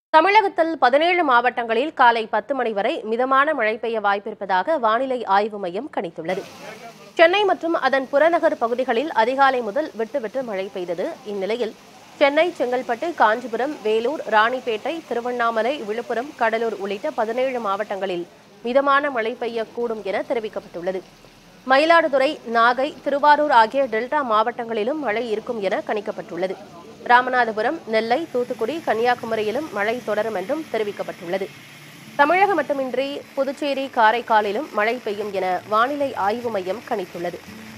தமிழகத்தில் பதினேழு மாவட்டங்களில் காலை பத்து மணி வரை மிதமான மழை பெய்ய வாய்ப்பிருப்பதாக வானிலை ஆய்வு மையம் கணித்துள்ளது சென்னை மற்றும் அதன் புறநகர் பகுதிகளில் அதிகாலை முதல் விட்டு விட்டு மழை பெய்தது இந்நிலையில் சென்னை செங்கல்பட்டு காஞ்சிபுரம் வேலூர் ராணிப்பேட்டை திருவண்ணாமலை விழுப்புரம் கடலூர் உள்ளிட்ட பதினேழு மாவட்டங்களில் மிதமான மழை பெய்யக்கூடும் என தெரிவிக்கப்பட்டுள்ளது மயிலாடுதுறை நாகை திருவாரூர் ஆகிய டெல்டா மாவட்டங்களிலும் மழை இருக்கும் என கணிக்கப்பட்டுள்ளது ராமநாதபுரம் நெல்லை தூத்துக்குடி கன்னியாகுமரியிலும் மழை தொடரும் என்றும் தெரிவிக்கப்பட்டுள்ளது தமிழகம் மட்டுமின்றி புதுச்சேரி காரைக்காலிலும் மழை பெய்யும் என வானிலை ஆய்வு மையம் கணித்துள்ளது